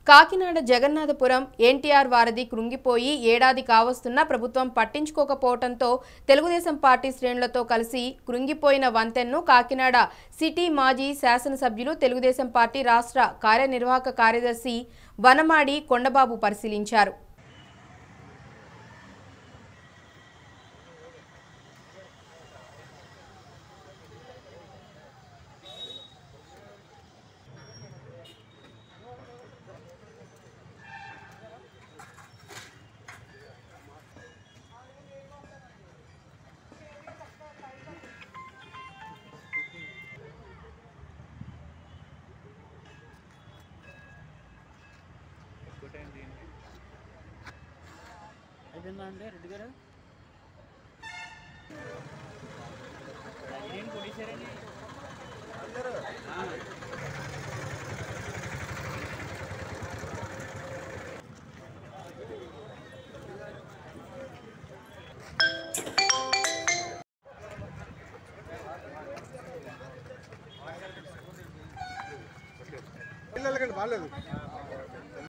కాకినాడ జగన్నాథపురం ఎన్టీఆర్ వారధి కృంగిపోయి ఏడాది కావస్తున్నా ప్రభుత్వం పట్టించుకోకపోవడంతో తెలుగుదేశం పార్టీ శ్రేణులతో కలిసి కృంగిపోయిన వంతెన్ను కాకినాడ సిటీ మాజీ శాసనసభ్యులు తెలుగుదేశం పార్టీ రాష్ట్ర కార్యనిర్వాహక కార్యదర్శి వనమాడి కొండబాబు పరిశీలించారు అయిపోయిందా అండి రెడ్డి గారు ఏం కొట్టేశారండి పిల్లలకండి బాగాలేదు